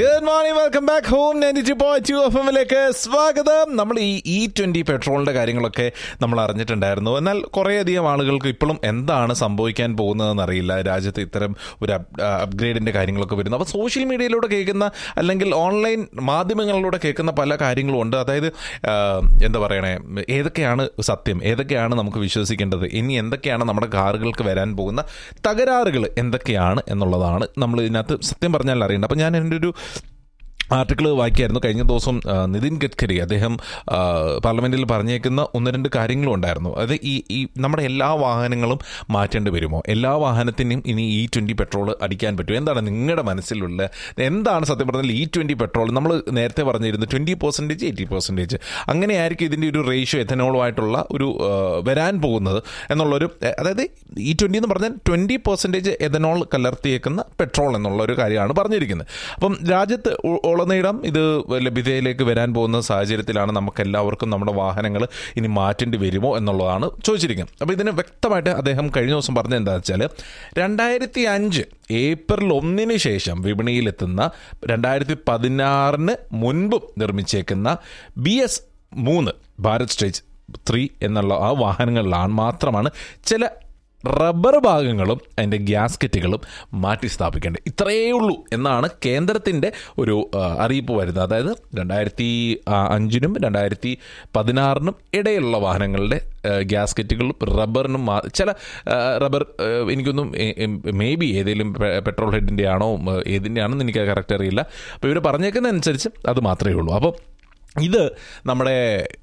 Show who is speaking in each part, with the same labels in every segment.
Speaker 1: good morning welcome back home ninety two point two F എമ്മിലേക്ക് സ്വാഗതം നമ്മൾ ഈ ഇ ട്വന്റി പെട്രോളിന്റെ കാര്യങ്ങളൊക്കെ നമ്മൾ അറിഞ്ഞിട്ടുണ്ടായിരുന്നു എന്നാൽ കുറേയധികം ആളുകൾക്ക് ഇപ്പോഴും എന്താണ് സംഭവിക്കാൻ പോകുന്നതെന്ന് അറിയില്ല രാജ്യത്ത് ഇത്തരം ഒരു അപ്ഗ്രേഡിന്റെ കാര്യങ്ങളൊക്കെ വരുന്നു അപ്പോൾ സോഷ്യൽ മീഡിയയിലൂടെ കേൾക്കുന്ന അല്ലെങ്കിൽ ഓൺലൈൻ മാധ്യമങ്ങളിലൂടെ കേൾക്കുന്ന പല കാര്യങ്ങളും ഉണ്ട് അതായത് ആ, എന്താ പറയണേ ഏതൊക്കെയാണ് സത്യം ഏതൊക്കെയാണ് നമുക്ക് വിശ്വസിക്കേണ്ടത് ഇനി എന്തൊക്കെയാണ് നമ്മുടെ കാറുകൾക്ക് വരാൻ പോകുന്ന തകരാറുകൾ എന്തൊക്കെയാണ് എന്നുള്ളതാണ് നമ്മൾ ഇതിനകത്ത് സത്യം പറഞ്ഞാൽ അറിയേണ്ടത് അപ്പം ഞാൻ എൻ്റെ ഒരു ആർട്ടിക്കിൾ വായിക്കായിരുന്നു കഴിഞ്ഞ ദിവസം ആ, നിതിൻ ഗഡ്കരി അദ്ദേഹം ആ, പാർലമെന്റിൽ പറഞ്ഞേക്കുന്ന ഒന്ന് രണ്ട് കാര്യങ്ങളും ഉണ്ടായിരുന്നു അത് ഈ ഈ നമ്മുടെ എല്ലാ വാഹനങ്ങളും മാറ്റേണ്ടി വരുമോ എല്ലാ വാഹനത്തിനും ഇനി ഇ ട്വന്റി പെട്രോൾ അടിക്കാൻ പറ്റുമോ എന്താണ് നിങ്ങളുടെ മനസ്സിലുള്ള എന്താണ് സത്യം പറഞ്ഞാൽ ഇ ട്വന്റി പെട്രോൾ നമ്മൾ നേരത്തെ പറഞ്ഞിരുന്നു ട്വന്റി പെർസെൻറ്റേജ് എയ്റ്റി പെർസെൻറ്റേജ് അങ്ങനെയായിരിക്കും ഇതിൻ്റെ ഒരു റേഷ്യോ എഥനോളുമായിട്ടുള്ള ഒരു ആ, വരാൻ പോകുന്നത് എന്നുള്ളൊരു എ, അതായത് ഇ ട്വന്റി എന്ന് പറഞ്ഞാൽ ട്വന്റി പെർസെൻറ്റേജ് എഥനോൾ കലർത്തിയേക്കുന്ന പെട്രോൾ എന്നുള്ള ഒരു കാര്യമാണ് പറഞ്ഞിരിക്കുന്നത് അപ്പം രാജ്യത്ത് ഉ- ഉടനീളം ഇത് ലഭ്യതയിലേക്ക് വരാൻ പോകുന്ന സാഹചര്യത്തിലാണ് നമുക്ക് എല്ലാവർക്കും നമ്മുടെ വാഹനങ്ങൾ ഇനി മാറ്റേണ്ടി വരുമോ എന്നുള്ളതാണ് ചോദിച്ചിരിക്കുന്നത് അപ്പോൾ ഇതിന് വ്യക്തമായിട്ട് അദ്ദേഹം കഴിഞ്ഞ ദിവസം പറഞ്ഞത് എന്താണെന്ന് വെച്ചാൽ രണ്ടായിരത്തി അഞ്ച് ഏപ്രിൽ ഒന്നിന് ശേഷം വിപണിയിലെത്തുന്ന രണ്ടായിരത്തി പതിനാറിന് മുൻപും നിർമ്മിച്ചേക്കുന്ന ബി എസ് മൂന്ന് ഭാരത് സ്റ്റേജ് ത്രീ എന്നുള്ള ആ വാഹനങ്ങളിലാണ് മാത്രമാണ് ചില റബ്ബർ ഭാഗങ്ങളും അതിൻ്റെ ഗ്യാസ്കറ്റുകളും മാറ്റി സ്ഥാപിക്കേണ്ടത് ഇത്രയേ ഉള്ളൂ എന്നാണ് കേന്ദ്രത്തിൻ്റെ ഒരു ആ, അറിയിപ്പ് വരുന്നത് അതായത് രണ്ടായിരത്തി അഞ്ചിനും രണ്ടായിരത്തി പതിനാറിനും ഇടയിലുള്ള വാഹനങ്ങളുടെ ആ, ഗ്യാസ്കറ്റുകളും റബ്ബറിനും മാ- ചില ആ, റബ്ബർ ആ, എനിക്കൊന്നും മേ ബി ഏതെങ്കിലും പെ- പെട്രോൾ ഹെഡിൻ്റെ ആണോ ഉം, ഏതിൻ്റെ ആണെന്ന് എനിക്ക് കറക്റ്റ് അറിയില്ല അപ്പോൾ ഇവർ പറഞ്ഞേക്കുന്ന അനുസരിച്ച് അത് മാത്രമേ ഉള്ളൂ അപ്പോൾ ഇത് നമ്മുടെ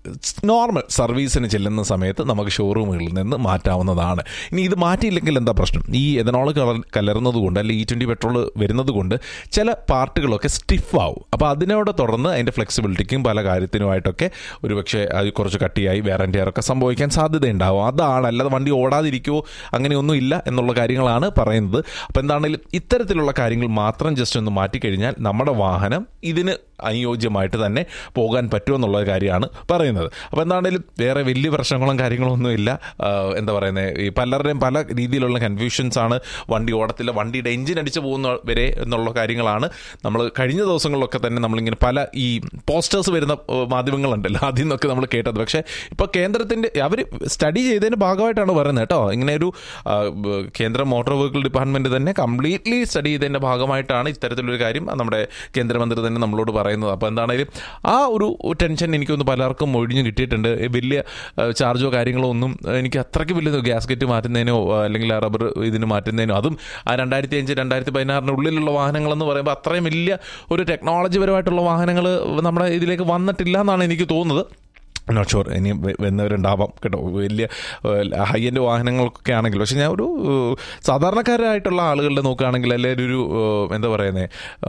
Speaker 1: നോർമൽ സർവീസിന് ചെല്ലുന്ന സമയത്ത് നമുക്ക് ഷോറൂമുകളിൽ നിന്ന് മാറ്റാവുന്നതാണ് ഇനി ഇത് മാറ്റിയില്ലെങ്കിൽ എന്താ പ്രശ്നം ഈ എഥനോൾ കലർന്നത് കൊണ്ട് അല്ലെങ്കിൽ ഇ ട്വൻറ്റി പെട്രോൾ വരുന്നത് കൊണ്ട് ചില പാർട്ടുകളൊക്കെ സ്റ്റിഫ് ആവും അപ്പോൾ അതിനോട് തുടർന്ന് അതിൻ്റെ ഫ്ലെക്സിബിലിറ്റിക്കും പല കാര്യത്തിനുമായിട്ടൊക്കെ ഒരുപക്ഷെ അത് കുറച്ച് കട്ടിയായി വേറൻറ്റിയറൊക്കെ സംഭവിക്കാൻ സാധ്യതയുണ്ടാവും അതാണ് അല്ലാതെ വണ്ടി ഓടാതിരിക്കുമോ അങ്ങനെയൊന്നും ഇല്ല എന്നുള്ള കാര്യങ്ങളാണ് പറയുന്നത് അപ്പോൾ എന്താണെങ്കിലും ഇത്തരത്തിലുള്ള കാര്യങ്ങൾ മാത്രം ജസ്റ്റ് ഒന്ന് മാറ്റിക്കഴിഞ്ഞാൽ നമ്മുടെ വാഹനം ഇതിന് അനുയോജ്യമായിട്ട് തന്നെ പോകാൻ പറ്റുമെന്നുള്ള കാര്യമാണ് പറയുന്നത് അപ്പോൾ എന്താണെങ്കിലും വേറെ വലിയ പ്രശ്നങ്ങളും കാര്യങ്ങളും ഒന്നുമില്ല ആഹ് എന്താ പറയുന്നത് ഈ പലരുടെയും പല രീതിയിലുള്ള കൺഫ്യൂഷൻസ് ആണ് വണ്ടി ഓടത്തില്ല വണ്ടിയുടെ എഞ്ചിൻ അടിച്ചു പോകുന്ന വരെ എന്നുള്ള കാര്യങ്ങളാണ് നമ്മൾ കഴിഞ്ഞ ദിവസങ്ങളിലൊക്കെ തന്നെ നമ്മളിങ്ങനെ പല ഈ പോസ്റ്റേഴ്സ് വരുന്ന ഏഹ്, മാധ്യമങ്ങളുണ്ടല്ലോ അതിൽ നിന്നൊക്കെ നമ്മൾ കേട്ടത് പക്ഷേ ഇപ്പോൾ കേന്ദ്രത്തിൻ്റെ അവർ സ്റ്റഡി ചെയ്തതിൻ്റെ ഭാഗമായിട്ടാണ് പറയുന്നത് കേട്ടോ ഇങ്ങനെ ഒരു ആ, ബ- കേന്ദ്ര മോട്ടോർ വെഹിക്കിൾ ഡിപ്പാർട്ട്മെന്റ് തന്നെ കംപ്ലീറ്റ്ലി സ്റ്റഡി ചെയ്തതിൻ്റെ ഭാഗമായിട്ടാണ് ഇത്തരത്തിലൊരു കാര്യം നമ്മുടെ കേന്ദ്രമന്ത്രി തന്നെ നമ്മളോട് പറയുന്നത് അപ്പോൾ എന്താണെങ്കിലും ആ ഒരു ടെൻഷൻ എനിക്കൊന്ന് പലർക്കും ഒഴിഞ്ഞു കിട്ടിയിട്ടുണ്ട് ഈ വലിയ ആ, ചാർജോ കാര്യങ്ങളോ ഒന്നും എനിക്ക് അത്രയ്ക്ക് വലിയ ഗ്യാസ്കറ്റ് മാറ്റുന്നതിനോ ആ, അല്ലെങ്കിൽ ആ റബ്ബർ ഇതിന് മാറ്റുന്നതിനോ അതും ആ രണ്ടായിരത്തി അഞ്ച് രണ്ടായിരത്തി പതിനാറിന് ഉള്ളിലുള്ള വാഹനങ്ങളെന്ന് പറയുമ്പോൾ അത്രയും വലിയ ഒരു ടെക്നോളജി പരമായിട്ടുള്ള വാഹനങ്ങൾ നമ്മുടെ ഇതിലേക്ക് വന്നിട്ടില്ല എന്നാണ് എനിക്ക് തോന്നുന്നത് നോട്ട് ഷുവർ ഇനി വ- വരുന്നവരുണ്ടാവാം കേട്ടോ വലിയ ഹൈ എൻഡ് വാഹനങ്ങൾക്കൊക്കെ ആണെങ്കിൽ പക്ഷെ ഞാൻ ഒരു ഏഹ്, സാധാരണക്കാരായിട്ടുള്ള ആളുകളുടെ നോക്കുകയാണെങ്കിൽ അല്ലെങ്കിൽ ഒരു ഏഹ്, എന്താ പറയുന്നത്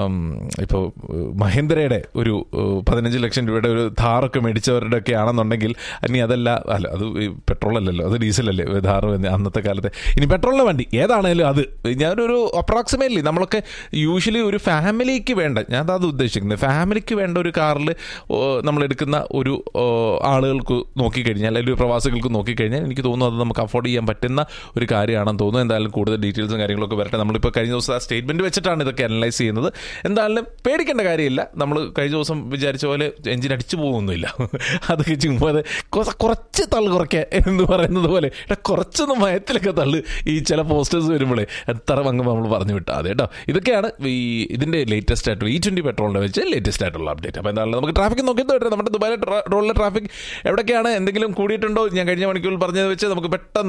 Speaker 1: ഇപ്പോൾ മഹേന്ദ്രയുടെ ഒരു ഏഹ്, പതിനഞ്ച് ലക്ഷം രൂപയുടെ ഒരു ധാറൊക്കെ മേടിച്ചവരുടെ ഒക്കെ ആണെന്നുണ്ടെങ്കിൽ ഇനി അതല്ല അല്ല അത് ഈ പെട്രോൾ അല്ലല്ലോ അത് ഡീസലല്ലേ ധാർ എന്ന് അന്നത്തെ കാലത്തെ ഇനി പെട്രോളിൻ്റെ വണ്ടി ഏതാണേലും അത് ഞാനൊരു അപ്രോക്സിമേറ്റ്ലി നമ്മളൊക്കെ യൂഷ്വലി ഒരു ഫാമിലിക്ക് വേണ്ട ഞാൻ അത് ഉദ്ദേശിക്കുന്നത് ഫാമിലിക്ക് വേണ്ട ഒരു കാറിൽ നമ്മൾ എടുക്കുന്ന ഒരു ഓ, ആളുകൾക്ക് നോക്കിക്കഴിഞ്ഞാൽ അല്ലെങ്കിൽ ഒരു പ്രവാസികൾക്ക് നോക്കിക്കഴിഞ്ഞാൽ എനിക്ക് തോന്നുന്നു അത് നമുക്ക് അഫോർഡ് ചെയ്യാൻ പറ്റുന്ന ഒരു കാര്യമാണെന്ന് തോന്നുന്നു എന്തായാലും കൂടുതൽ ഡീറ്റെയിൽസും കാര്യങ്ങളൊക്കെ വരട്ടെ നമ്മളിപ്പോൾ കഴിഞ്ഞ ദിവസം ആ സ്റ്റേറ്റ്മെന്റ് വെച്ചിട്ടാണ് ഇതൊക്കെ അനലൈസ് ചെയ്യുന്നത് എന്തായാലും പേടിക്കേണ്ട കാര്യമില്ല നമ്മൾ കഴിഞ്ഞ ദിവസം വിചാരിച്ച പോലെ എഞ്ചിൻ അടിച്ചു പോകുന്നില്ല അതൊക്കെ ചുമ്മാ അത് കുറ- കുറച്ച് തള്ളു കുറയ്ക്കുക എന്ന് പറയുന്നത് പോലെ എടാ കുറച്ചൊന്ന് മയത്തിലൊക്കെ തള്ളു ഈ ചില പോസ്റ്റേഴ്സ് വരുമ്പോഴേ എത്ര അങ്ങ് നമ്മൾ പറഞ്ഞു വിട്ടാൽ അതെ കേട്ടോ ഇതൊക്കെയാണ് ഈ ഇതിന്റെ ലേറ്റസ്റ്റ് ആയിട്ടുള്ള ഇ ട്വന്റി പെട്രോളിന്റെ വെച്ച് ലേറ്റസ്റ്റ് ആയിട്ടുള്ള അപ്ഡേറ്റ് അപ്പോൾ എന്തായാലും നമുക്ക് ട്രാഫിക് നോക്കിയിട്ട് വരട്ടെ നമ്മുടെ ദുബായിലെ റോഡിലെ ട്രാഫിക് എവിടെയൊക്കെയാണ് എന്തെങ്കിലും കൂടിയിട്ടുണ്ടോ ഞാൻ കഴിഞ്ഞ മണിക്കൂറിൽ പറഞ്ഞത് വെച്ച് നമുക്ക് പെട്ടെന്ന്